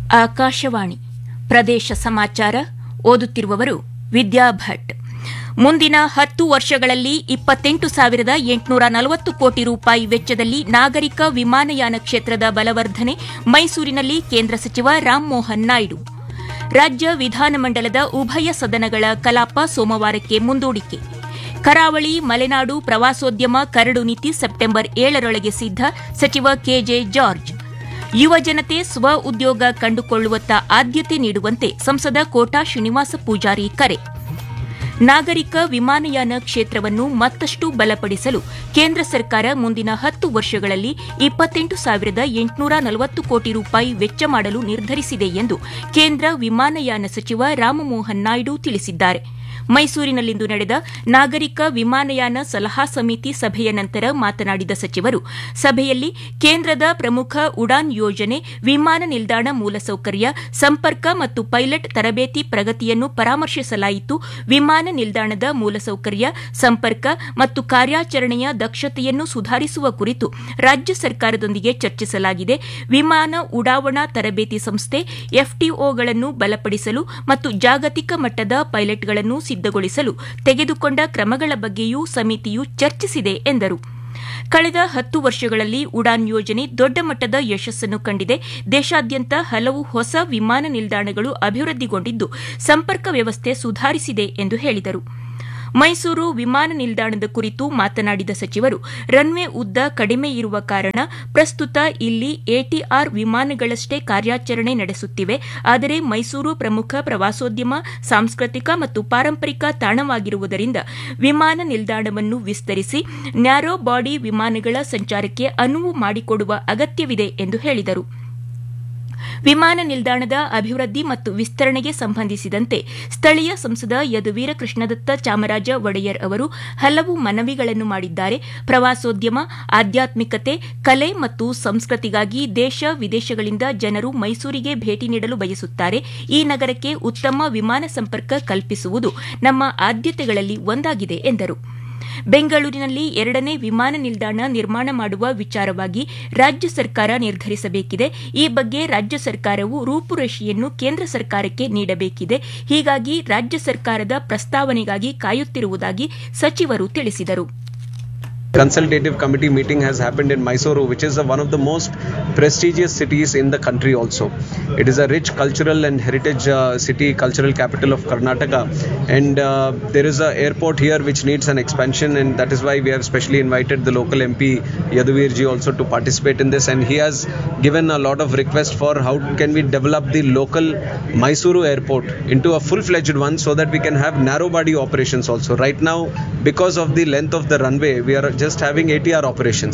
ಆಕಾಶವಾಣಿ ಪ್ರದೇಶ ಸಮಾಚಾರ ಓದುತ್ತಿರುವವರು ವಿದ್ಯಾ ಭಟ್ ಮುಂದಿನ ಹತ್ತು ವರ್ಷಗಳಲ್ಲಿ ಇಪ್ಪತ್ತೆಂಟು ಸಾವಿರದ ಎಂಟುನೂರ ನಲವತ್ತು ಕೋಟಿ ರೂಪಾಯಿ ವೆಚ್ಚದಲ್ಲಿ ನಾಗರಿಕ ವಿಮಾನಯಾನ ಕ್ಷೇತ್ರದ ಬಲವರ್ಧನೆ ಮೈಸೂರಿನಲ್ಲಿ ಕೇಂದ್ರ ಸಚಿವ ರಾಮ್ಮೋಹನ್ ನಾಯ್ಡು ರಾಜ್ಯ ವಿಧಾನಮಂಡಲದ ಉಭಯ ಸದನಗಳ ಕಲಾಪ ಸೋಮವಾರಕ್ಕೆ ಮುಂದೂಡಿಕೆ ಕರಾವಳಿ ಮಲೆನಾಡು ಪ್ರವಾಸೋದ್ಯಮ ಕರಡು ನೀತಿ ಸೆಪ್ಟೆಂಬರ್ ಏಳರೊಳಗೆ ಸಿದ್ಧ ಸಚಿವ ಕೆಜೆ ಜಾರ್ಜ್ ಯುವ ಜನತೆ ಸ್ವ ಉದ್ಯೋಗ ಕಂಡುಕೊಳ್ಳುವತ್ತ ಆದ್ಯತೆ ನೀಡುವಂತೆ ಸಂಸದ ಕೋಟಾ ಶ್ರೀನಿವಾಸ ಪೂಜಾರಿ ಕರೆ ನಾಗರಿಕ ವಿಮಾನಯಾನ ಕ್ಷೇತ್ರವನ್ನು ಮತ್ತಷ್ಟು ಬಲಪಡಿಸಲು ಕೇಂದ್ರ ಸರ್ಕಾರ ಮುಂದಿನ ಹತ್ತು ವರ್ಷಗಳಲ್ಲಿ ಇಪ್ಪತ್ತೆಂಟು ಸಾವಿರದ ಎಂಟುನೂರ ನಲವತ್ತು ಕೋಟಿ ರೂಪಾಯಿ ವೆಚ್ಚ ಮಾಡಲು ನಿರ್ಧರಿಸಿದೆ ಎಂದು ಕೇಂದ್ರ ವಿಮಾನಯಾನ ಸಚಿವ ರಾಮಮೋಹನ್ ನಾಯ್ಡು ತಿಳಿಸಿದ್ದಾರೆ ಮೈಸೂರಿನಲ್ಲಿಂದು ನಡೆದ ನಾಗರಿಕ ವಿಮಾನಯಾನ ಸಲಹಾ ಸಮಿತಿ ಸಭೆಯ ನಂತರ ಮಾತನಾಡಿದ ಸಚಿವರು ಸಭೆಯಲ್ಲಿ ಕೇಂದ್ರದ ಪ್ರಮುಖ ಉಡಾನ್ ಯೋಜನೆ ವಿಮಾನ ನಿಲ್ದಾಣ ಮೂಲಸೌಕರ್ಯ ಸಂಪರ್ಕ ಮತ್ತು ಪೈಲಟ್ ತರಬೇತಿ ಪ್ರಗತಿಯನ್ನು ಪರಾಮರ್ಶಿಸಲಾಯಿತು ವಿಮಾನ ನಿಲ್ದಾಣದ ಮೂಲಸೌಕರ್ಯ ಸಂಪರ್ಕ ಮತ್ತು ಕಾರ್ಯಾಚರಣೆಯ ದಕ್ಷತೆಯನ್ನು ಸುಧಾರಿಸುವ ಕುರಿತು ರಾಜ್ಯ ಸರ್ಕಾರದೊಂದಿಗೆ ಚರ್ಚಿಸಲಾಗಿದೆ ವಿಮಾನ ಉಡಾವಣಾ ತರಬೇತಿ ಸಂಸ್ಥೆ ಎಫ್ಟಿಒಗಳನ್ನು ಬಲಪಡಿಸಲು ಮತ್ತು ಜಾಗತಿಕ ಮಟ್ಟದ ಪೈಲಟ್ಗಳನ್ನು ಸಿದ್ದಗೊಳಿಸಲು ತೆಗೆದುಕೊಂಡ ಕ್ರಮಗಳ ಬಗ್ಗೆಯೂ ಸಮಿತಿಯು ಚರ್ಚಿಸಿದೆ ಎಂದರು ಕಳೆದ ಹತ್ತು ವರ್ಷಗಳಲ್ಲಿ ಉಡಾನ್ ಯೋಜನೆ ದೊಡ್ಡ ಮಟ್ಟದ ಯಶಸ್ಸನ್ನು ಕಂಡಿದೆ ದೇಶಾದ್ಯಂತ ಹಲವು ಹೊಸ ವಿಮಾನ ನಿಲ್ದಾಣಗಳು ಅಭಿವೃದ್ಧಿಗೊಂಡಿದ್ದು ಸಂಪರ್ಕ ವ್ಯವಸ್ಥೆ ಸುಧಾರಿಸಿದೆ ಎಂದು ಹೇಳಿದರು ಮೈಸೂರು ವಿಮಾನ ನಿಲ್ದಾಣದ ಕುರಿತು ಮಾತನಾಡಿದ ಸಚಿವರು ರನ್ವೇ ಉದ್ದ ಕಡಿಮೆ ಇರುವ ಕಾರಣ ಪ್ರಸ್ತುತ ಇಲ್ಲಿ ಎಟಿಆರ್ ವಿಮಾನಗಳಷ್ಟೇ ಕಾರ್ಯಾಚರಣೆ ನಡೆಸುತ್ತಿವೆ ಆದರೆ ಮೈಸೂರು ಪ್ರಮುಖ ಪ್ರವಾಸೋದ್ಯಮ ಸಾಂಸ್ಕೃತಿಕ ಮತ್ತು ಪಾರಂಪರಿಕ ತಾಣವಾಗಿರುವುದರಿಂದ ವಿಮಾನ ನಿಲ್ದಾಣವನ್ನು ವಿಸ್ತರಿಸಿ ನ್ಯಾರೋ ಬಾಡಿ ವಿಮಾನಗಳ ಸಂಚಾರಕ್ಕೆ ಅನುವು ಮಾಡಿಕೊಡುವ ಅಗತ್ಯವಿದೆ ಎಂದು ಹೇಳಿದರು ವಿಮಾನ ನಿಲ್ದಾಣದ ಅಭಿವೃದ್ಧಿ ಮತ್ತು ವಿಸ್ತರಣೆಗೆ ಸಂಬಂಧಿಸಿದಂತೆ ಸ್ಥಳೀಯ ಸಂಸದ ಯದುವೀರ ಕೃಷ್ಣದತ್ತ ಚಾಮರಾಜ ಒಡೆಯರ್ ಅವರು ಹಲವು ಮನವಿಗಳನ್ನು ಮಾಡಿದ್ದಾರೆ ಪ್ರವಾಸೋದ್ಯಮ ಆಧ್ಯಾತ್ಮಿಕತೆ ಕಲೆ ಮತ್ತು ಸಂಸ್ಕೃತಿಗಾಗಿ ದೇಶ ವಿದೇಶಗಳಿಂದ ಜನರು ಮೈಸೂರಿಗೆ ಭೇಟಿ ನೀಡಲು ಬಯಸುತ್ತಾರೆ ಈ ನಗರಕ್ಕೆ ಉತ್ತಮ ವಿಮಾನ ಸಂಪರ್ಕ ಕಲ್ಪಿಸುವುದು ನಮ್ಮ ಆದ್ಯತೆಗಳಲ್ಲಿ ಒಂದಾಗಿದೆ ಎಂದರು ಬೆಂಗಳೂರಿನಲ್ಲಿ ಎರಡನೇ ವಿಮಾನ ನಿಲ್ದಾಣ ನಿರ್ಮಾಣ ಮಾಡುವ ವಿಚಾರವಾಗಿ ರಾಜ್ಯ ಸರ್ಕಾರ ನಿರ್ಧರಿಸಬೇಕಿದೆ ಈ ಬಗ್ಗೆ ರಾಜ್ಯ ಸರ್ಕಾರವು ರೂಪುರೇಷೆಯನ್ನು ಕೇಂದ್ರ ಸರ್ಕಾರಕ್ಕೆ ನೀಡಬೇಕಿದೆ ಹೀಗಾಗಿ ರಾಜ್ಯ ಸರ್ಕಾರದ ಪ್ರಸ್ತಾವನೆಗಾಗಿ ಕಾಯುತ್ತಿರುವುದಾಗಿ ಸಚಿವರು ತಿಳಿಸಿದರು consultative committee meeting has happened in Mysuru, which is uh, one of the most prestigious cities in the country also. It is a rich cultural and heritage uh, city, cultural capital of Karnataka. And uh, there is an airport here which needs an expansion and that is why we have specially invited the local MP Yaduvirji also to participate in this and he has given a lot of request for how can we develop the local Mysuru airport into a full-fledged one so that we can have narrow body operations also. Right now, because of the length of the runway, we are just having ATR operations.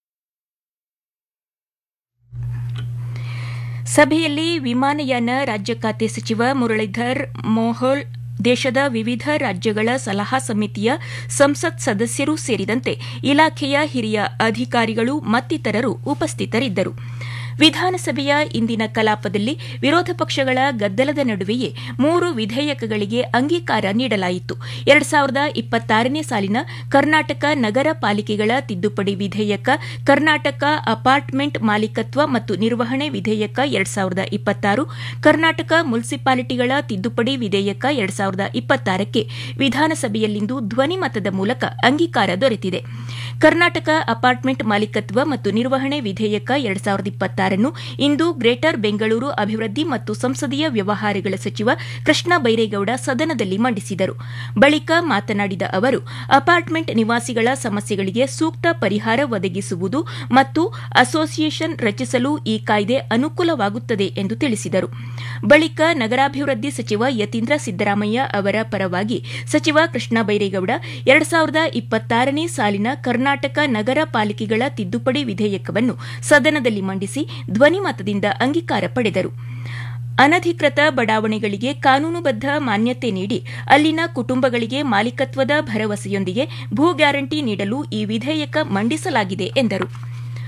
ಸಭೆಯಲ್ಲಿ ವಿಮಾನಯಾನ ರಾಜ್ಯ ಖಾತೆ ಸಚಿವ ಮುರಳೀಧರ್ ಮೋಹೋಲ್ ದೇಶದ ವಿವಿಧ ರಾಜ್ಯಗಳ ಸಲಹಾ ಸಮಿತಿಯ ಸಂಸತ್ ಸದಸ್ಯರೂ ಸೇರಿದಂತೆ ಇಲಾಖೆಯ ಹಿರಿಯ ಅಧಿಕಾರಿಗಳು ಮತ್ತಿತರರು ಉಪಸ್ಥಿತರಿದ್ದರು ವಿಧಾನಸಭೆಯ ಇಂದಿನ ಕಲಾಪದಲ್ಲಿ ವಿರೋಧ ಪಕ್ಷಗಳ ಗದ್ದಲದ ನಡುವೆಯೇ ಮೂರು ವಿಧೇಯಕಗಳಿಗೆ ಅಂಗೀಕಾರ ನೀಡಲಾಯಿತು ಎರಡು ಸಾವಿರದ ಇಪ್ಪತ್ತಾರನೇ ಸಾಲಿನ ಕರ್ನಾಟಕ ನಗರ ಪಾಲಿಕೆಗಳ ತಿದ್ದುಪಡಿ ವಿಧೇಯಕ ಕರ್ನಾಟಕ ಅಪಾರ್ಟ್ಮೆಂಟ್ ಮಾಲೀಕತ್ವ ಮತ್ತು ನಿರ್ವಹಣೆ ವಿಧೇಯಕ ಎರಡು ಸಾವಿರದ ಇಪ್ಪತ್ತಾರು ಕರ್ನಾಟಕ ಮುನ್ಸಿಪಾಲಿಟಿಗಳ ತಿದ್ದುಪಡಿ ವಿಧೇಯಕ ಎರಡು ಸಾವಿರದ ಇಪ್ಪತ್ತಾರಕ್ಕೆ ವಿಧಾನಸಭೆಯಲ್ಲಿಂದು ಧ್ವನಿಮತದ ಮೂಲಕ ಅಂಗೀಕಾರ ದೊರೆತಿದೆ ಕರ್ನಾಟಕ ಅಪಾರ್ಟ್ಮೆಂಟ್ ಮಾಲೀಕತ್ವ ಮತ್ತು ನಿರ್ವಹಣೆ ವಿಧೇಯಕ ಎರಡು ಸಾವಿರದ ಇಪ್ಪತ್ತಾರನ್ನು ಇಂದು ಗ್ರೇಟರ್ ಬೆಂಗಳೂರು ಅಭಿವೃದ್ಧಿ ಮತ್ತು ಸಂಸದೀಯ ವ್ಯವಹಾರಗಳ ಸಚಿವ ಕೃಷ್ಣ ಬೈರೇಗೌಡ ಸದನದಲ್ಲಿ ಮಂಡಿಸಿದರು ಬಳಿಕ ಮಾತನಾಡಿದ ಅವರು ಅಪಾರ್ಟ್ಮೆಂಟ್ ನಿವಾಸಿಗಳ ಸಮಸ್ಯೆಗಳಿಗೆ ಸೂಕ್ತ ಪರಿಹಾರ ಒದಗಿಸುವುದು ಮತ್ತು ಅಸೋಸಿಯೇಷನ್ ರಚಿಸಲು ಈ ಕಾಯ್ದೆ ಅನುಕೂಲವಾಗುತ್ತದೆ ಎಂದು ತಿಳಿಸಿದರು ಬಳಿಕ ನಗರಾಭಿವೃದ್ಧಿ ಸಚಿವ ಯತೀಂದ್ರ ಸಿದ್ದರಾಮಯ್ಯ ಅವರ ಪರವಾಗಿ ಸಚಿವ ಕೃಷ್ಣ ಬೈರೇಗೌಡ ಎರಡು ಸಾವಿರದ ಇಪ್ಪತ್ತಾರನೇ ಸಾಲಿನ ಕರ್ನಾಟಕ ನಗರ ಪಾಲಿಕೆಗಳ ತಿದ್ದುಪಡಿ ವಿಧೇಯಕವನ್ನು ಸದನದಲ್ಲಿ ಮಂಡಿಸಿ ಧ್ವನಿಮತದಿಂದ ಅಂಗೀಕಾರ ಪಡೆದರು ಅನಧಿಕೃತ ಬಡಾವಣೆಗಳಿಗೆ ಕಾನೂನುಬದ್ಧ ಮಾನ್ಯತೆ ನೀಡಿ ಅಲ್ಲಿನ ಕುಟುಂಬಗಳಿಗೆ ಮಾಲೀಕತ್ವದ ಭರವಸೆಯೊಂದಿಗೆ ಭೂ ಗ್ಯಾರಂಟಿ ನೀಡಲು ಈ ವಿಧೇಯಕ ಮಂಡಿಸಲಾಗಿದೆ ಎಂದರು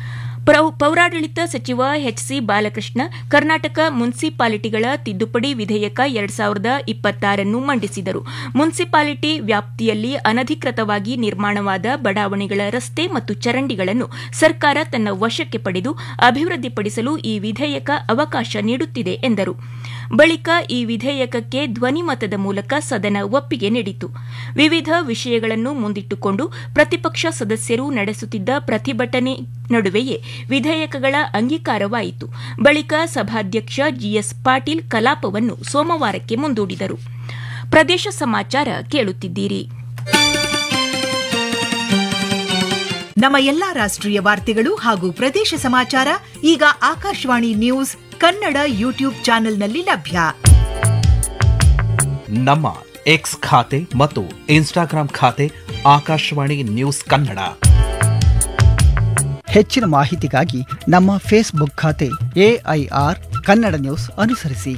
ಪೌ- ಪೌರಾಡಳಿತ ಸಚಿವ ಎಚ್ಸಿ ಬಾಲಕೃಷ್ಣ ಕರ್ನಾಟಕ ಮುನ್ಸಿಪಾಲಿಟಿಗಳ ತಿದ್ದುಪಡಿ ವಿಧೇಯಕ ಎರಡ್ ಸಾವಿರದ ಇಪ್ಪತ್ತಾರನ್ನು ಮಂಡಿಸಿದರು ಮುನ್ಸಿಪಾಲಿಟಿ ವ್ಯಾಪ್ತಿಯಲ್ಲಿ ಅನಧಿಕೃತವಾಗಿ ನಿರ್ಮಾಣವಾದ ಬಡಾವಣೆಗಳ ರಸ್ತೆ ಮತ್ತು ಚರಂಡಿಗಳನ್ನು ಸರ್ಕಾರ ತನ್ನ ವಶಕ್ಕೆ ಪಡೆದು ಅಭಿವೃದ್ಧಿಪಡಿಸಲು ಈ ವಿಧೇಯಕ ಅವಕಾಶ ನೀಡುತ್ತಿದೆ ಎಂದರು ಬಳಿಕ ಈ ವಿಧೇಯಕಕ್ಕೆ ಧ್ವನಿಮತದ ಮೂಲಕ ಸದನ ಒಪ್ಪಿಗೆ ನೀಡಿತು ವಿವಿಧ ವಿಷಯಗಳನ್ನು ಮುಂದಿಟ್ಟುಕೊಂಡು ಪ್ರತಿಪಕ್ಷ ಸದಸ್ಯರು ನಡೆಸುತ್ತಿದ್ದ ಪ್ರತಿಭಟನೆ ನಡುವೆಯೇ ವಿಧೇಯಕಗಳ ಅಂಗೀಕಾರವಾಯಿತು ಬಳಿಕ ಸಭಾಧ್ಯಕ್ಷ ಜಿಎಸ್ ಪಾಟೀಲ್ ಕಲಾಪವನ್ನು ಸೋಮವಾರಕ್ಕೆ ಮುಂದೂಡಿದರು ಪ್ರದೇಶ ಸಮಾಚಾರ ಕೇಳುತ್ತಿದ್ದೀರಿ ನಮ್ಮ ಎಲ್ಲಾ ರಾಷ್ಟ್ರೀಯ ವಾರ್ತೆಗಳು ಹಾಗೂ ಪ್ರದೇಶ ಸಮಾಚಾರ ಈಗ ಆಕಾಶವಾಣಿ ನ್ಯೂಸ್ ಕನ್ನಡ ಯೂಟ್ಯೂಬ್ ಚಾನೆಲ್ನಲ್ಲಿ ಲಭ್ಯ ನಮ್ಮ ಎಕ್ಸ್ ಖಾತೆ ಮತ್ತು ಇನ್ಸ್ಟಾಗ್ರಾಂ ಖಾತೆ ಆಕಾಶವಾಣಿ ನ್ಯೂಸ್ ಕನ್ನಡ ಹೆಚ್ಚಿನ ಮಾಹಿತಿಗಾಗಿ ನಮ್ಮ ಫೇಸ್ಬುಕ್ ಖಾತೆ ಎಐಆರ್ ಕನ್ನಡ ನ್ಯೂಸ್ ಅನುಸರಿಸಿ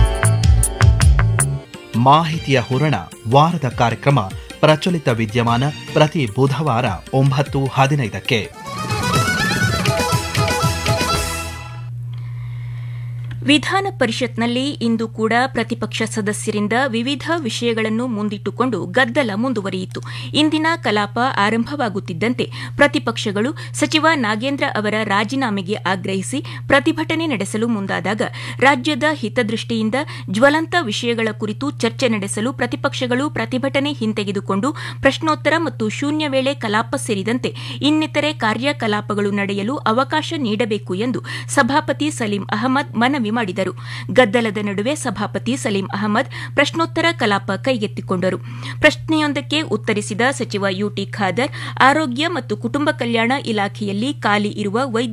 ಮಾಹಿತಿಯ ಹೂರಣ ವಾರದ ಕಾರ್ಯಕ್ರಮ ಪ್ರಚಲಿತ ವಿದ್ಯಮಾನ ಪ್ರತಿ ಬುಧವಾರ ಒಂಬತ್ತು ಹದಿನೈದಕ್ಕೆ ವಿಧಾನ ಪರಿಷತ್ನಲ್ಲಿ ಇಂದು ಕೂಡ ಪ್ರತಿಪಕ್ಷ ಸದಸ್ಯರಿಂದ ವಿವಿಧ ವಿಷಯಗಳನ್ನು ಮುಂದಿಟ್ಟುಕೊಂಡು ಗದ್ದಲ ಮುಂದುವರಿಯಿತು ಇಂದಿನ ಕಲಾಪ ಆರಂಭವಾಗುತ್ತಿದ್ದಂತೆ ಪ್ರತಿಪಕ್ಷಗಳು ಸಚಿವ ನಾಗೇಂದ್ರ ಅವರ ರಾಜೀನಾಮೆಗೆ ಆಗ್ರಹಿಸಿ ಪ್ರತಿಭಟನೆ ನಡೆಸಲು ಮುಂದಾದಾಗ ರಾಜ್ಯದ ಹಿತದೃಷ್ಟಿಯಿಂದ ಜ್ವಲಂತ ವಿಷಯಗಳ ಕುರಿತು ಚರ್ಚೆ ನಡೆಸಲು ಪ್ರತಿಪಕ್ಷಗಳು ಪ್ರತಿಭಟನೆ ಹಿಂತೆಗೆದುಕೊಂಡು ಪ್ರಶ್ನೋತ್ತರ ಮತ್ತು ಶೂನ್ಯ ವೇಳೆ ಕಲಾಪ ಸೇರಿದಂತೆ ಇನ್ನಿತರೆ ಕಾರ್ಯಕಲಾಪಗಳು ನಡೆಯಲು ಅವಕಾಶ ನೀಡಬೇಕು ಎಂದು ಸಭಾಪತಿ ಸಲೀಂ ಅಹಮದ್ ಮನವಿ ಮಾಡಿದರು ಗದ್ದಲದ ನಡುವೆ ಸಭಾಪತಿ ಸಲೀಂ ಅಹಮದ್ ಪ್ರಶ್ನೋತ್ತರ ಕಲಾಪ ಕೈಗೆತ್ತಿಕೊಂಡರು ಪ್ರಶ್ನೆಯೊಂದಕ್ಕೆ ಉತ್ತರಿಸಿದ ಸಚಿವ ಯುಟಿ ಖಾದರ್ ಆರೋಗ್ಯ ಮತ್ತು ಕುಟುಂಬ ಕಲ್ಯಾಣ ಇಲಾಖೆಯಲ್ಲಿ ಖಾಲಿ ಇರುವ ವೈದ್ಯ